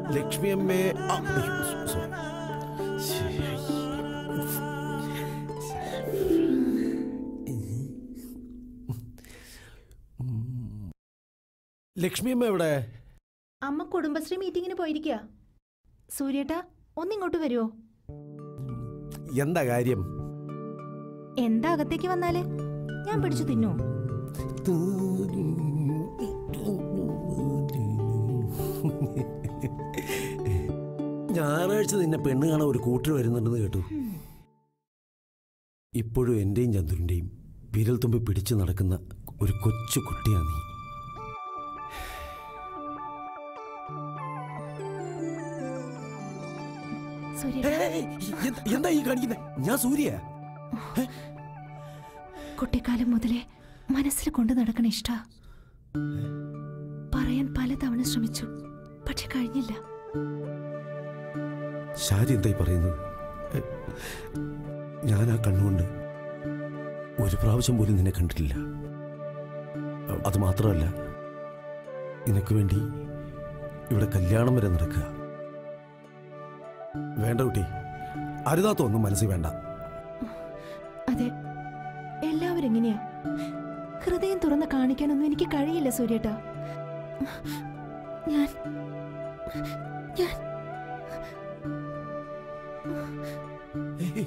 ലക്ഷ്മി അമ്മേ ആ, അയ്യോ, സോറി ലക്ഷ്മി അമ്മ എവിടെ അമ്മ കുടുംബശ്രീ മീറ്റിങ്ങിന് പോയിരിക്കുക സൂര്യേട്ടാ ഒന്നിങ്ങോട്ട് വരുമോ എന്താ കാര്യം എന്താ അകത്തേക്ക് വന്നാല് ഞാൻ പിടിച്ചു തിന്നോ ഞായറാഴ്ച നിന്നെ പെണ്ണ് കാണാൻ ഒരു കൂട്ടർ വരുന്നുണ്ടെന്ന് കേട്ടു ഇപ്പോഴും എന്റെയും ചന്ദ്രന്റെയും വിരൽ തുമ്പി പിടിച്ചു നടക്കുന്ന ഒരു കൊച്ചു കുട്ടിയാ നീ സൂര്യേട്ടാ ഏയ്, എന്ത്- എന്താ ഈ കാണിക്കുന്നത് ഞാൻ സൂര്യ കുട്ടിക്കാലം മുതലേ മനസ്സിൽ കൊണ്ടു നടക്കണ ഇഷ്ട പറയാൻ പലതവണ ശ്രമിച്ചു പക്ഷെ കഴിഞ്ഞില്ല ഷാരി എന്തായി പറയുന്നത് ഏ, ഞാൻ ആ കണ്ണുകൊണ്ട് ഒരു പ്രാവശ്യം പോലും നിന്നെ കണ്ടിട്ടില്ല അ- അത് മാത്രമല്ല നിനക്ക് വേണ്ടി ഇവിടെ കല്യാണം വരെ നടക്കുക വേണ്ട കുട്ടി അരുതാത്തൊന്നും മനസ്സിൽ വേണ്ട അതെ എല്ലാവരും എങ്ങനെയാ ഹൃദയം തുറന്ന് കാണിക്കാനൊന്നും എനിക്ക് കഴിയില്ല സൂര്യേട്ടാ ഞാൻ ഞാൻ ഏയ്.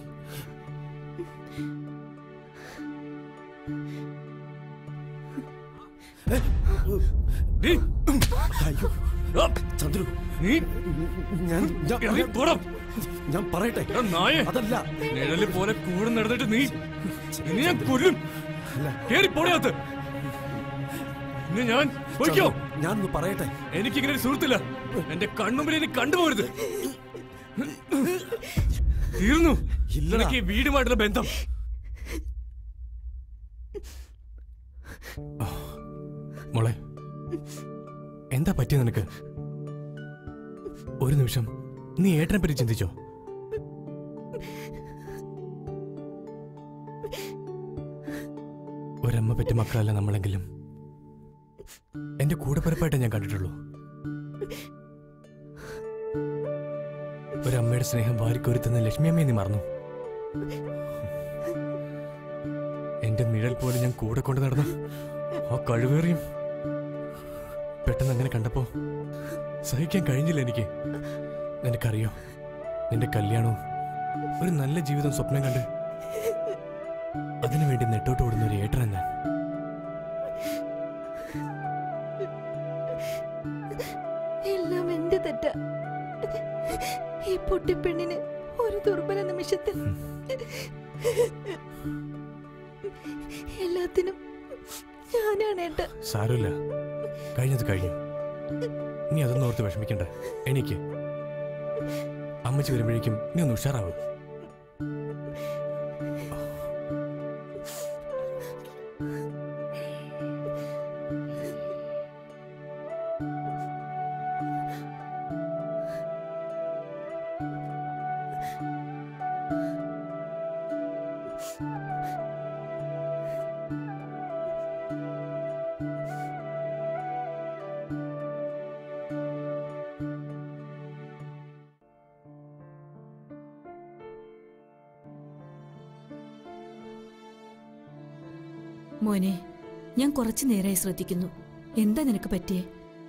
ഏ, നീ അയ്യോ ആ, ചന്ദ്രു നീ ഞാൻ ഞാൻ ഇറങ്ങി പോടാ. ഞാൻ പറയട്ടെ എടാ നായേ അതല്ല നിഴല് പോലെ കൂടെ നടന്നിട്ട് നീ ഇനി ഞാൻ കൊല്ലും കേറി പോടകത്ത് ഇന്ന് ഞാൻ പൊയ്ക്കോ ഞാനൊന്ന് പറയട്ടെ എനിക്കിങ്ങനെ ഒരു സുഹൃത്തില്ല എന്റെ കണ്ണുമ്പിൽ ഇനി കണ്ടുപോകരുത് തീർന്നു ഇല്ലടാ. നിനക്ക് ഈ വീടുമായിട്ടുള്ള ബന്ധം ആ, മോളെ എന്താ പറ്റിയ നിനക്ക് ഒരു നിമിഷം നീ ഏട്ടനെ പറ്റി ചിന്തിച്ചോ ഒരമ്മ പറ്റ മക്കളല്ല നമ്മളെങ്കിലും എന്റെ കൂടെപ്പിറപ്പായിട്ടേ ഞാൻ കണ്ടിട്ടുള്ളൂ ഒരമ്മയുടെ സ്നേഹം വാരിക്കൊരുത്തുന്ന ലക്ഷ്മി അമ്മയെ നീ മറന്നു എന്റെ നിഴൽ പോലെ ഞാൻ കൂടെ കൊണ്ട് നടന്നു ആ കഴിവേറിയും പെട്ടെന്ന് അങ്ങനെ കണ്ടപ്പോ സഹിക്കാൻ കഴിഞ്ഞില്ല എനിക്ക് നിനക്കറിയോ നിന്റെ കല്യാണവും ഒരു നല്ല ജീവിതം സ്വപ്നം കണ്ട് അതിനുവേണ്ടി നെട്ടോട്ട് ഓടുന്ന ഒരു ഏട്ടൻ ഞാൻ എല്ലാം എന്റെ തെറ്റ ഈ പൊട്ടിപ്പെണ്ണിന് ഒരു ദുർബല നിമിഷത്തിൽ എല്ലാത്തിനും ഞാനാണ് ഏട്ട സാരമില്ല കഴിഞ്ഞത് കഴിഞ്ഞു നീ അതൊന്നും ഓർത്ത് വിഷമിക്കണ്ട എനിക്ക് അമ്മച്ചി വരുമ്പോഴേക്കും നീ ഒന്ന് ഉഷാറാവും മോനെ ഞാൻ കുറച്ചു നേരമായി ശ്രദ്ധിക്കുന്നു എന്താ നിനക്ക് പറ്റിയേ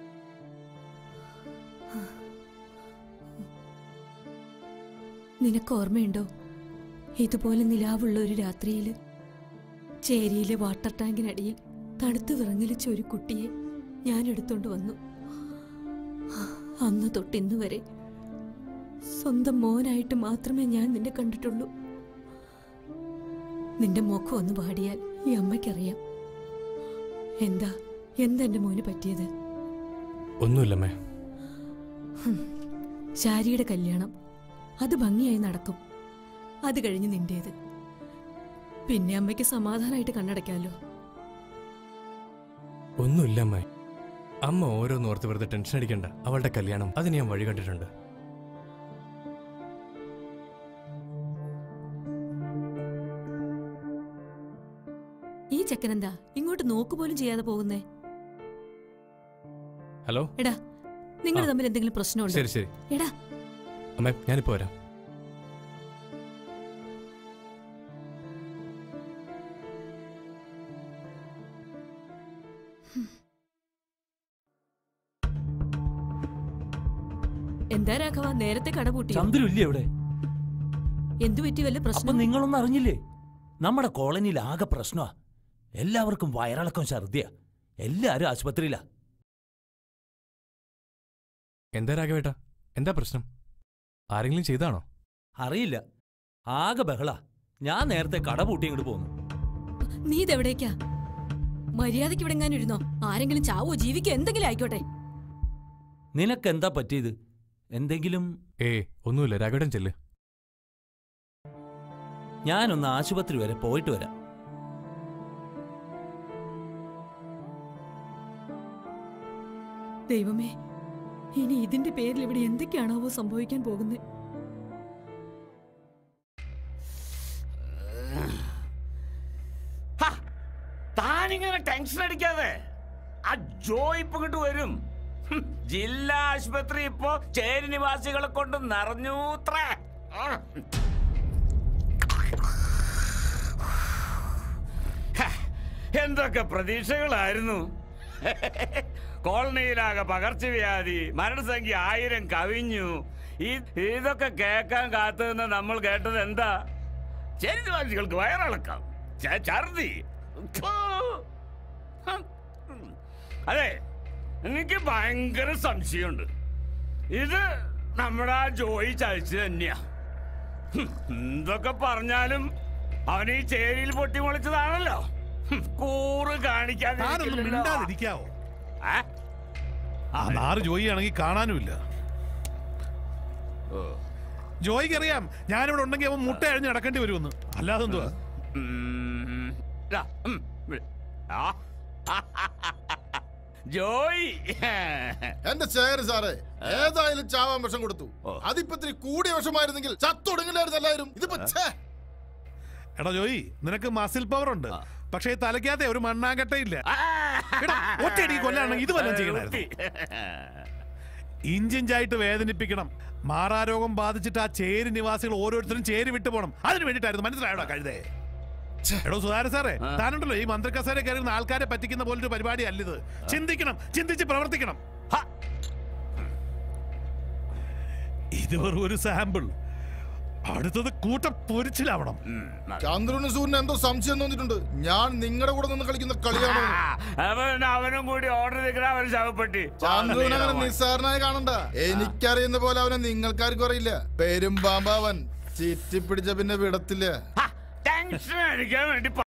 നിനക്ക് ഓർമ്മയുണ്ടോ ഇതുപോലെ നിലാവുള്ള ഒരു രാത്രിയിൽ ചേരിയിലെ വാട്ടർ ടാങ്കിനടിയിൽ തണുത്തു വിറങ്ങലിച്ച ഒരു കുട്ടിയെ ഞാൻ എടുത്തോണ്ട് വന്നു അന്ന് തൊട്ടിന്ന് വരെ സ്വന്തം മോനായിട്ട് മാത്രമേ ഞാൻ നിന്നെ കണ്ടിട്ടുള്ളൂ നിന്റെ മുഖം ഒന്ന് പാടിയാൽ ഈ അമ്മയ്ക്കറിയാം എന്താ എന്താ എന്റെ മോന് പറ്റിയത് ഒന്നുമില്ലമ്മേ ശാരിയുടെ കല്യാണം അത് ഭംഗിയായി നടക്കും അത് കഴിഞ്ഞ് നിന്റേത് പിന്നെ അമ്മയ്ക്ക് സമാധാനമായിട്ട് കണ്ണടയ്ക്കാലോ ഒന്നുമില്ല അമ്മേ അമ്മ ഓരോന്ന് ഓർത്ത് വെറുതെ ടെൻഷൻ അടിക്കണ്ട അവളുടെ കല്യാണം അതിന് ഞാൻ വഴി കണ്ടിട്ടുണ്ട് ഈ ചെക്കനെന്താ ഇങ്ങോട്ട് നോക്കുപോലും ചെയ്യാതെ പോകുന്നേ ഹലോ എടാ നിങ്ങൾ ആ. തമ്മിൽ എന്തെങ്കിലും പ്രശ്നമുണ്ടോ ശരി ശരി എടാ അമ്മേ ഞാനിപ്പോ വരാം എന്താ രാഘവ നേരത്തെ കട പൂട്ടി ചന്ദ്രു ഇല്ലേ അവിടെ എന്തു പറ്റി വല്ല അപ്പൊ പ്രശ്നം നിങ്ങളൊന്നും അറിഞ്ഞില്ലേ നമ്മുടെ കോളനിയിൽ ആകെ പ്രശ്നമാ എല്ലാവർക്കും വയറിളക്കം ഛർദിയ എല്ലാരും ആശുപത്രിയിലാ എന്താ രാഘവേട്ടാ എന്താ പ്രശ്നം ആരെങ്കിലും ചെയ്താണോ അറിയില്ല ആകെ ബഹള ഞാൻ നേരത്തെ കട പൂട്ടി ഇങ്ങോട്ട് പോന്നു നീ ഇതെവിടേക്കാ മര്യാദയ്ക്ക് ഇവിടെ എങ്ങാനും ഇരുന്നോ ആരെങ്കിലും ചാവോ ജീവിക്കോ എന്തെങ്കിലും ആയിക്കോട്ടെ നിനക്കെന്താ പറ്റിയത് എന്തെങ്കിലും ഏ ഒന്നുമില്ല രാഘവേട്ടൻ ചെല്ല് ഞാനൊന്ന് ആശുപത്രി വരെ പോയിട്ട് വരാം ദൈവമേ ഇനി ഇതിന്റെ പേരിൽ ഇവിടെ എന്തൊക്കെയാണാവോ സംഭവിക്കാൻ പോകുന്നത് ഹ, താനിങ്ങനെ ടെൻഷൻ അടിക്കാതെ ആ ജോ ഇപ്പൊ ഇങ്ങോട്ട് വരും ഹും, ജില്ലാ ആശുപത്രി ഇപ്പോ ചേരി നിവാസികളെ കൊണ്ട് നിറഞ്ഞൂത്രേ ആ. ഹ, എന്തൊക്കെ പ്രതീക്ഷകളായിരുന്നു കോളനിയിലാകെ പകർച്ചവ്യാധി മരണസംഖ്യ ആയിരം കവിഞ്ഞു ഈ ഇതൊക്കെ കേൾക്കാൻ കാത്തുനിന്ന് നമ്മൾ കേട്ടത് എന്താ ചേരിനിവാസികൾക്ക് വയറിളക്കാം ച- ഛർദി ഫു. ഹം. അതെ എനിക്ക് ഭയങ്കര സംശയമുണ്ട് ഇത് നമ്മുടെ ആ ജോയി ചതിച്ചു തന്നെയാ ഹും, എന്തൊക്കെ പറഞ്ഞാലും അവൻ ഈ ചേരിയിൽ പൊട്ടിമുളച്ചതാണല്ലോ ഹും, കൂറ് കാണിക്കാതെ താനൊന്നും ഇരിക്കില്ലല്ലോ. മിണ്ടാതിരിക്കാവോ ഏ? ആ നാറ് ജോയി ആണെങ്കിൽ കാണാനുമില്ല ഓ. ജോയിക്ക് അറിയാം ഞാനിവിടെ ഉണ്ടെങ്കിൽ അവൻ മുട്ട അഴിഞ്ഞ് നടക്കേണ്ടി വരുമെന്ന് അല്ലാതെ എന്തുവാ ഉം. ദാ, ഉം. ആ. ജോയി എന്റെ ചേര് സാറേ ഏതായാലും ചാവാൻ വിഷം കൊടുത്തു ഓ. അതിപ്പോ ഇത്തിരി കൂടിയ വിഷമായിരുന്നെങ്കിൽ ചത്തൊടുങ്ങില്ലായിരുന്നു എല്ലാവരും ഇതിപ്പോ ഛേ. എടാ ജോയി നിനക്ക് മസിൽ പവർ ഉണ്ട് പക്ഷേ ഈ തലയ്ക്കകത്തെ ഒരു മണ്ണാങ്കട്ടയില്ല എടാ, ഒറ്റയടി കൊല്ലാണെങ്കിൽ ഇത് വല്ലതും ചെയ്യണമായിരുന്നു ഇഞ്ചിഞ്ചായിട്ട് വേദനിപ്പിക്കണം മാറാരോഗം ബാധിച്ചിട്ട് ആ ചേരി നിവാസികൾ ഓരോരുത്തരും ചേരി വിട്ടു പോകണം അതിന് വേണ്ടിട്ടായിരുന്നു മനസ്സിലായോടാ കഴുതേ എടോ സുധാര സാറേ താനുണ്ടല്ലോ ഈ മന്ത്രിക്കസേര കയറുന്ന ആൾക്കാരെ പറ്റിക്കുന്ന പോലൊരു പരിപാടി അല്ലിത് ചിന്തിക്കണം ചിന്തിച്ച് പ്രവർത്തിക്കണം ഹ. ഇത് വെറും ഒരു സാമ്പിൾ അടുത്തത് കൂട്ട പൊരിച്ചിലാവണം ചന്ദ്രന് സൂര്യന് എന്തോ സംശയം തോന്നിയിട്ടുണ്ട് ഞാൻ നിങ്ങളുടെ കൂടെ നിന്ന് കളിക്കുന്ന കളിയാണോ അവൻ അവനും കൂടി ഓർഡർ നിൽക്കുന്ന അവൻ ശവപ്പെട്ടി ചന്ദ്രൻ അങ്ങനെ നിസ്സാരനായി കാണണ്ട എനിക്കറിയുന്ന പോലെ അവനെ നിങ്ങൾക്കാർക്കും അറിയില്ല പെരുമ്പാമ്പ അവൻ ചിറ്റിപ്പിടിച്ച പിന്നെ വിടത്തില്ല ടെൻഷൻ അടിക്കാൻ വേണ്ടി